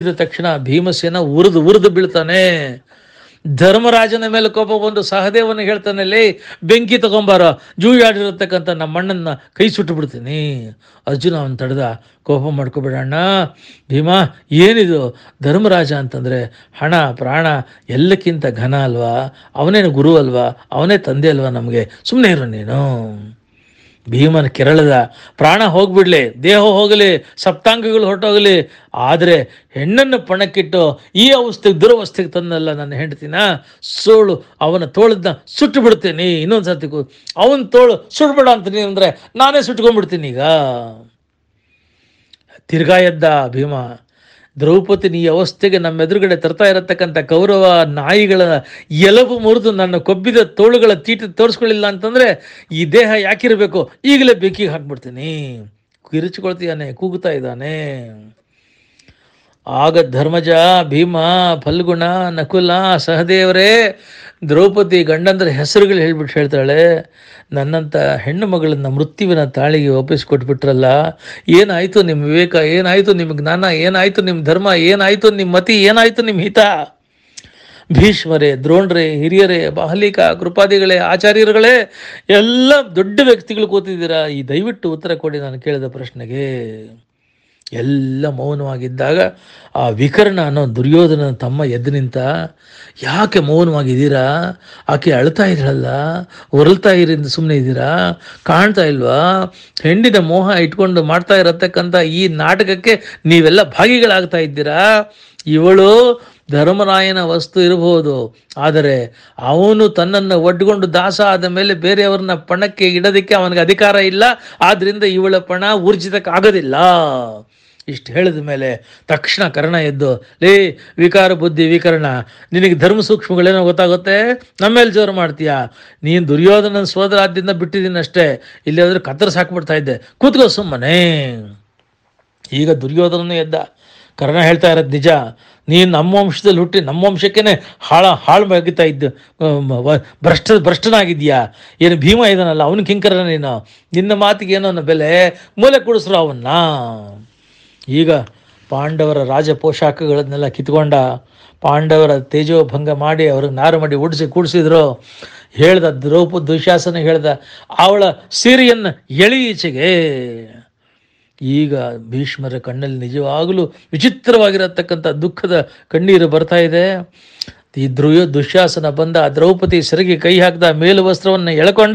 ಇದ ತಕ್ಷಣ ಭೀಮಸೇನ ಉರಿದು ಉರಿದು ಬೀಳ್ತಾನೆ ಧರ್ಮರಾಜನ ಮೇಲೆ ಕೋಪ ಬಂದು ಸಹದೇವನಿಗೆ ಹೇಳ್ತಾನೆ ಲೇ ಬೆಂಕಿ ತಗೊಂಬಾರ ಜೂಯಾಡಿರತಕ್ಕಂಥ ನಮ್ಮಣ್ಣನ ಕೈ ಸುಟ್ಟು ಬಿಡ್ತೀನಿ ಅರ್ಜುನ ಅವನ್ ತಡೆದ ಕೋಪ ಮಾಡ್ಕೊಬೇಡಣ್ಣ ಭೀಮಾ ಏನಿದು ಧರ್ಮರಾಜ ಅಂತಂದ್ರೆ ಹಣ ಪ್ರಾಣ ಎಲ್ಲಕ್ಕಿಂತ ಘನ ಅಲ್ವಾ ಅವನೇನು ಗುರು ಅಲ್ವಾ ಅವನೇ ತಂದೆ ಅಲ್ವಾ ನಮಗೆ ಸುಮ್ಮನೆ ಇರು ನೀನು ಭೀಮನ ಕೆರಳದ ಪ್ರಾಣ ಹೋಗ್ಬಿಡ್ಲಿ ದೇಹ ಹೋಗಲಿ ಸಪ್ತಾಂಗಗಳು ಹೊರಟೋಗಲಿ ಆದರೆ ಹೆಣ್ಣನ್ನು ಪಣಕ್ಕಿಟ್ಟು ಈ ಅವಸ್ಥೆಗೆ ದುರವಸ್ಥೆಗೆ ತಂದಲ್ಲ ನನ್ನ ಹೆಂಡತಿನ ಸೋಳು ಅವನ ತೋಳದ ಸುಟ್ಟು ಬಿಡ್ತೀನಿ ಇನ್ನೊಂದು ಸರ್ತಿ ಅವನ ತೋಳು ಸುಟ್ಬಿಡ ಅಂತೀನಿ ಅಂದರೆ ನಾನೇ ಸುಟ್ಕೊಂಡ್ಬಿಡ್ತೀನಿ ಈಗ ತಿರ್ಗಾ ಎದ್ದ ಭೀಮ ದ್ರೌಪದಿ ಈ ಅವಸ್ಥೆಗೆ ನಮ್ಮ ಎದುರುಗಡೆ ತರ್ತಾ ಇರತಕ್ಕಂಥ ಕೌರವ ನಾಯಿಗಳ ಎಲಬು ಮುರಿದು ನನ್ನ ಕೊಬ್ಬಿದ ತೋಳುಗಳ ತೀಟ ತೋರಿಸ್ಕೊಳ್ಳಿಲ್ಲ ಅಂತಂದ್ರೆ ಈ ದೇಹ ಯಾಕಿರಬೇಕು ಈಗಲೇ ಬೆಂಕಿಗೆ ಹಾಕ್ಬಿಡ್ತೀನಿ ಕಿರಿಚಿಕೊಳ್ತೀಯಾನೆ ಕೂಗುತ್ತಾ ಇದ್ದಾನೆ ಆಗ ಧರ್ಮಜ ಭೀಮ ಫಲ್ಗುಣ ನಕುಲ ಸಹದೇವರೇ ದ್ರೌಪದಿ ಗಂಡಂದ್ರ ಹೆಸರುಗಳು ಹೇಳ್ಬಿಟ್ಟು ಹೇಳ್ತಾಳೆ ನನ್ನಂಥ ಹೆಣ್ಣು ಮಗಳನ್ನ ಮೃತ್ಯುವಿನ ತಾಳಿಗೆ ಒಪ್ಪಿಸ್ಕೊಟ್ಬಿಟ್ರಲ್ಲ ಏನಾಯ್ತು ನಿಮ್ಮ ವಿವೇಕ ಏನಾಯ್ತು ನಿಮ್ಮ ಜ್ಞಾನ ಏನಾಯ್ತು ನಿಮ್ಮ ಧರ್ಮ ಏನಾಯ್ತು ನಿಮ್ಮ ಮತಿ ಏನಾಯ್ತು ನಿಮ್ಮ ಹಿತ ಭೀಷ್ಮರೇ ದ್ರೋಣ್ರೇ ಹಿರಿಯರೇ ಬಾಹಲಿಕ ಕೃಪಾದಿಗಳೇ ಆಚಾರ್ಯರುಗಳೇ ಎಲ್ಲ ದೊಡ್ಡ ವ್ಯಕ್ತಿಗಳು ಕೂತಿದ್ದೀರಾ ಈ ದಯವಿಟ್ಟು ಉತ್ತರ ಕೊಡಿ ನಾನು ಕೇಳಿದ ಪ್ರಶ್ನೆಗೆ ಎಲ್ಲ ಮೌನವಾಗಿದ್ದಾಗ ಆ ವಿಕರ್ಣ ಅನ್ನೋ ದುರ್ಯೋಧನ ತಮ್ಮ ಎದ್ದು ನಿಂತ ಯಾಕೆ ಮೌನವಾಗಿದ್ದೀರಾ ಆಕೆ ಅಳ್ತಾ ಇರಲ್ಲ ಹೊರಳ್ತಾ ಇರಿಂದ ಸುಮ್ಮನೆ ಇದ್ದೀರಾ ಕಾಣ್ತಾ ಇಲ್ವಾ ಹೆಂಡಿನ ಮೋಹ ಇಟ್ಕೊಂಡು ಮಾಡ್ತಾ ಇರತಕ್ಕಂಥ ಈ ನಾಟಕಕ್ಕೆ ನೀವೆಲ್ಲ ಭಾಗಿಗಳಾಗ್ತಾ ಇದ್ದೀರಾ ಇವಳು ಧರ್ಮರಾಯನ ವಸ್ತು ಇರಬಹುದು ಆದರೆ ಅವನು ತನ್ನನ್ನು ಒಡ್ಕೊಂಡು ದಾಸ ಆದ ಮೇಲೆ ಬೇರೆಯವ್ರನ್ನ ಪಣಕ್ಕೆ ಇಡೋದಕ್ಕೆ ಅವನಿಗೆ ಅಧಿಕಾರ ಇಲ್ಲ ಆದ್ರಿಂದ ಇವಳ ಪಣ ಊರ್ಜಿತಕ್ಕಾಗೋದಿಲ್ಲ ಇಷ್ಟು ಹೇಳಿದ ಮೇಲೆ ತಕ್ಷಣ ಕರ್ಣ ಎದ್ದು ಲೇ ವಿಕಾರ ಬುದ್ಧಿ ವಿಕರಣ ನಿನಗೆ ಧರ್ಮ ಸೂಕ್ಷ್ಮಗಳೇನೋ ಗೊತ್ತಾಗುತ್ತೆ ನಮ್ಮ ಮೇಲೆ ಜೋರು ಮಾಡ್ತೀಯಾ ನೀನು ದುರ್ಯೋಧನ ಸೋದರಾದ್ಯದಿಂದ ಬಿಟ್ಟಿದ್ದೀನಿ ಅಷ್ಟೇ ಇಲ್ಲಿ ಹೋದ್ರೆ ಕತ್ತರಿಸಿ ಹಾಕ್ಬಿಡ್ತಾ ಇದ್ದೆ ಕೂತ್ಕೋ ಸುಮ್ಮನೆ ಈಗ ದುರ್ಯೋಧನನು ಎದ್ದ ಕರ್ಣ ಹೇಳ್ತಾ ಇರೋದು ನಿಜ ನೀನು ನಮ್ಮ ವಂಶದಲ್ಲಿ ಹುಟ್ಟಿ ನಮ್ಮ ವಂಶಕ್ಕೇನೆ ಹಾಳ ಹಾಳು ಬಗಿತಾ ಇದ್ದು ಅಮ್, ವ- ಭ್ರಷ್ಟ ಭ್ರಷ್ಟನಾಗಿದ್ಯಾ ಏನು ಭೀಮ ಇದಾನಲ್ಲ ಅವನು ಕಿಂಕರ ನೀನು ನಿನ್ನ ಮಾತಿಗೆ ಏನೋ ಅನ್ನೋ ಬೆಲೆ ಮೂಲೆ ಕೊಡಿಸ್ರು ಅವನ್ನ ಈಗ ಪಾಂಡವರ ರಾಜ ಪೋಷಾಕಗಳನ್ನೆಲ್ಲ ಕಿತ್ಕೊಂಡ ಪಾಂಡವರ ತೇಜೋಭಂಗ ಮಾಡಿ ಅವ್ರಿಗೆ ನಾರು ಮಾಡಿ ಉಡಿಸಿ ಕೂಡಿಸಿದ್ರು ಹೇಳ್ದ ದ್ರೌಪದಿ ದುಶಾಸನ ಹೇಳ್ದ ಅವಳ ಸೀರೆಯನ್ನು ಎಳಿ ಈಚೆಗೆ ಈಗ ಭೀಷ್ಮರ ಕಣ್ಣಲ್ಲಿ ನಿಜವಾಗಲೂ ವಿಚಿತ್ರವಾಗಿರತಕ್ಕಂಥ ದುಃಖದ ಕಣ್ಣೀರು ಬರ್ತಾ ಇದೆ ಈ ಧ್ರುವ ದುಶ್ಯಾಸನ ಬಂದ ದ್ರೌಪದಿ ಸೆರಗಿ ಕೈ ಹಾಕಿದ ಮೇಲು ವಸ್ತ್ರವನ್ನು ಎಳ್ಕೊಂಡ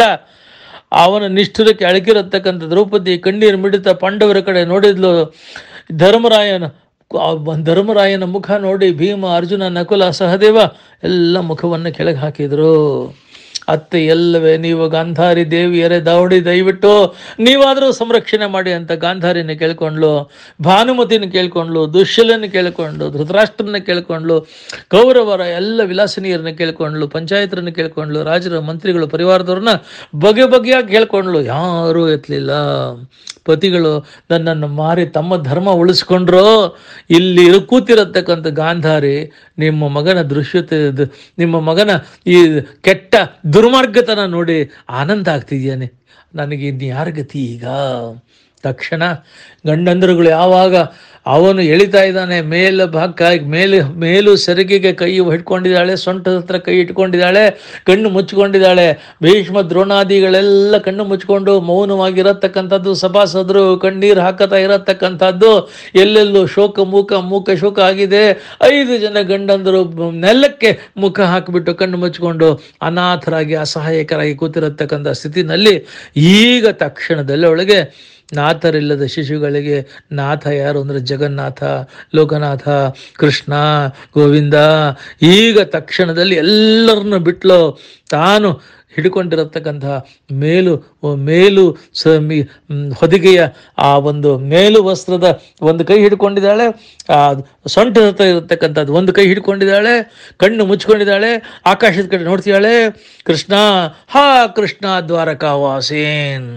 ಅವನ ನಿಷ್ಠುರಕ್ಕೆ ಅಳಕಿರತಕ್ಕಂಥ ದ್ರೌಪದಿ ಕಣ್ಣೀರು ಮಿಡಿತ ಪಾಂಡವರ ಕಡೆ ನೋಡಿದ್ಲು ಧರ್ಮರಾಯನ ಆ ಧರ್ಮರಾಯನ ಮುಖ ನೋಡಿ ಭೀಮ ಅರ್ಜುನ ನಕುಲ ಸಹದೇವ ಎಲ್ಲ ಮುಖವನ್ನು ಕೆಳಗೆ ಹಾಕಿದ್ರು ಅತ್ತೆ ಎಲ್ಲವೇ ನೀವು ಗಾಂಧಾರಿ ದೇವಿಯರೇ ದಾವಡಿ ದಯವಿಟ್ಟು ನೀವಾದರೂ ಸಂರಕ್ಷಣೆ ಮಾಡಿ ಅಂತ ಗಾಂಧಾರಿನ ಕೇಳ್ಕೊಂಡ್ಲು ಭಾನುಮತಿನ ಕೇಳ್ಕೊಂಡ್ಲು ದುಶ್ಯಲನ ಕೇಳ್ಕೊಂಡು ಧೃತರಾಷ್ಟ್ರನ ಕೇಳ್ಕೊಂಡ್ಲು ಕೌರವರ ಎಲ್ಲ ವಿಲಾಸಿನಿಯರನ್ನ ಕೇಳ್ಕೊಂಡ್ಲು ಪಂಚಾಯತರನ್ನ ಕೇಳ್ಕೊಂಡ್ಲು ರಾಜರ ಮಂತ್ರಿಗಳು ಪರಿವಾರದವ್ರನ್ನ ಬಗೆ ಬಗೆಯಾಗಿ ಕೇಳ್ಕೊಂಡ್ಲು ಯಾರೂ ಎತ್ತಲಿಲ್ಲ ಪತಿಗಳು ನನ್ನನ್ನು ಮಾರಿ ತಮ್ಮ ಧರ್ಮ ಉಳಿಸ್ಕೊಂಡ್ರು ಇಲ್ಲಿ ಇರು- ಕೂತಿರತಕ್ಕಂಥ ಗಾಂಧಾರಿ ನಿಮ್ಮ ಮಗನ ದೃಶ್ಯತೆ ದ- ನಿಮ್ಮ ಮಗನ ಈ ಕೆಟ್ಟ ದುರ್ಮಾರ್ಗತನ ನೋಡಿ ಆನಂದ ಆಗ್ತಿದ್ಯಾನೆ ನನಗೆ ಇನ್ನು ಯಾರ ಗತಿ ಈಗ ತಕ್ಷಣ ಗಂಡಂದರುಗಳು ಯಾವಾಗ ಅವನು ಎಳಿತಾ ಇದ್ದಾನೆ ಮೇಲ ಭಾಗ ಮೇಲೆ ಮೇಲು ಸೆರಗಿಗೆ ಕೈ ಹಿಡ್ಕೊಂಡಿದ್ದಾಳೆ ಸೊಂಟದ ಹತ್ರ ಕೈ ಇಟ್ಕೊಂಡಿದ್ದಾಳೆ ಕಣ್ಣು ಮುಚ್ಕೊಂಡಿದ್ದಾಳೆ ಭೀಷ್ಮ ದ್ರೋಣಾದಿಗಳೆಲ್ಲ ಕಣ್ಣು ಮುಚ್ಕೊಂಡು ಮೌನವಾಗಿರತಕ್ಕಂಥದ್ದು ಸಭಾಸದರು ಕಣ್ಣೀರು ಹಾಕತಾ ಇರತಕ್ಕಂಥದ್ದು ಎಲ್ಲೆಲ್ಲೂ ಶೋಕ ಮೂಕ ಮೂಕ ಶೋಕ ಆಗಿದೆ ಐದು ಜನ ಗಂಡಂದರು ನೆಲಕ್ಕೆ ಮುಖ ಹಾಕಿಬಿಟ್ಟು ಕಣ್ಣು ಮುಚ್ಕೊಂಡು ಅನಾಥರಾಗಿ ಅಸಹಾಯಕರಾಗಿ ಕೂತಿರತಕ್ಕಂಥ ಸ್ಥಿತಿನಲ್ಲಿ ಈಗ ತಕ್ಷಣದಲ್ಲಿ ಒಳಗೆ ನಾಥರಿಲ್ಲದ ಶಿಶುಗಳಿಗೆ ನಾಥ ಯಾರು ಅಂದರೆ ಜಗನ್ನಾಥ ಲೋಕನಾಥ ಕೃಷ್ಣ ಗೋವಿಂದ ಈಗ ತಕ್ಷಣದಲ್ಲಿ ಎಲ್ಲರನ್ನು ಬಿಟ್ಲು ತಾನು ಹಿಡ್ಕೊಂಡಿರತಕ್ಕಂತಹ ಮೇಲು ಮೇಲು ಸ ಮಿ- ಮ್, ಹೊದಿಗೆಯ ಆ ಒಂದು ಮೇಲು ವಸ್ತ್ರದ ಒಂದು ಕೈ ಹಿಡ್ಕೊಂಡಿದ್ದಾಳೆ ಆ ಸೊಂಟದ ಹತ್ರ ಇರತಕ್ಕಂಥದ್ದು ಒಂದು ಕೈ ಹಿಡ್ಕೊಂಡಿದ್ದಾಳೆ ಕಣ್ಣು ಮುಚ್ಕೊಂಡಿದ್ದಾಳೆ ಆಕಾಶದ ಕಡೆ ನೋಡ್ತಿದ್ದಾಳೆ ಕೃಷ್ಣ ಹಾ ಕೃಷ್ಣ ದ್ವಾರಕಾವಾಸೇನ್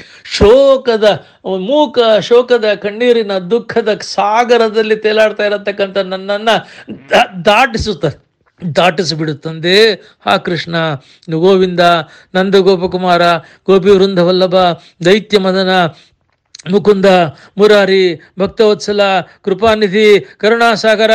ಶೋಕದ ಮೂಕ ಶೋಕದ ಕಣ್ಣೀರಿನ ದುಃಖದ ಸಾಗರದಲ್ಲಿ ತೇಲಾಡ್ತಾ ಇರತಕ್ಕಂಥ ನನ್ನನ್ನ ದಾ- ದಾಟಿಸುತ್ತ ದಾಟಿಸಿಬಿಡುತ್ತಂದೆ ಹಾ ಕೃಷ್ಣ ಗೋವಿಂದ ನಂದ ಗೋಪಕುಮಾರ ಗೋಪಿ ವೃಂದ ವಲ್ಲಭ ದೈತ್ಯ ಮದನ ಮುಕುಂದ ಮುರಾರಿ ಭಕ್ತವತ್ಸಲ ಕೃಪಾನಿಧಿ ಕರುಣಾಸಾಗರ